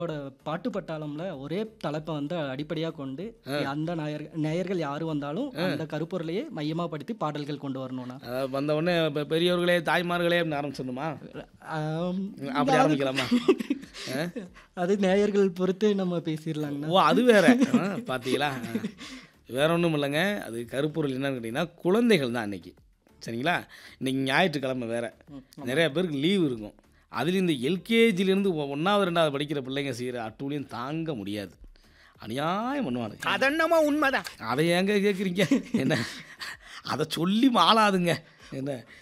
ஓட பாட்டு பட்டாளம்ல ஒரே தலைப்பை வந்து அடிப்படையாக கொண்டு அந்த நேயர் நேயர்கள் யார் வந்தாலும் அந்த கருப்பொருளையே மையமாக படுத்தி பாடல்கள் கொண்டு வரணும்னா அதாவது வந்த உடனே பெ- பெரியவர்களே தாய்மார்களே அப்படின்னு ஆரம்பிச்சிடணுமா ஆம், அப்படி ஆரம்பிக்கலாமா ஆ? அது நேயர்கள் பொறுத்து நம்ம பேசிடலாங்கண்ணா ஓ அது வேற ஆ, பாத்தீங்களா ஆ. வேற ஒன்றும் இல்லைங்க அது கருப்பொருள் என்னன்னு கேட்டிங்கன்னா குழந்தைகள் தான் அன்னைக்கு சரிங்களா இன்னைக்கு ஞாயிற்றுக்கிழமை வேற நிறைய பேருக்கு லீவு இருக்கும் அதுலேயும் இந்த எல்கேஜிலேருந்து ஒன்றாவது ரெண்டாவது படிக்கிற பிள்ளைங்க செய்கிற அட்டூழியம் தாங்க முடியாது அநியாயம் பண்ணுவானுங்க அதென்னமோ உண்மைதான் அதை ஏங்க கேட்குறீங்க என்ன அதை சொல்லி மாளாதுங்க என்ன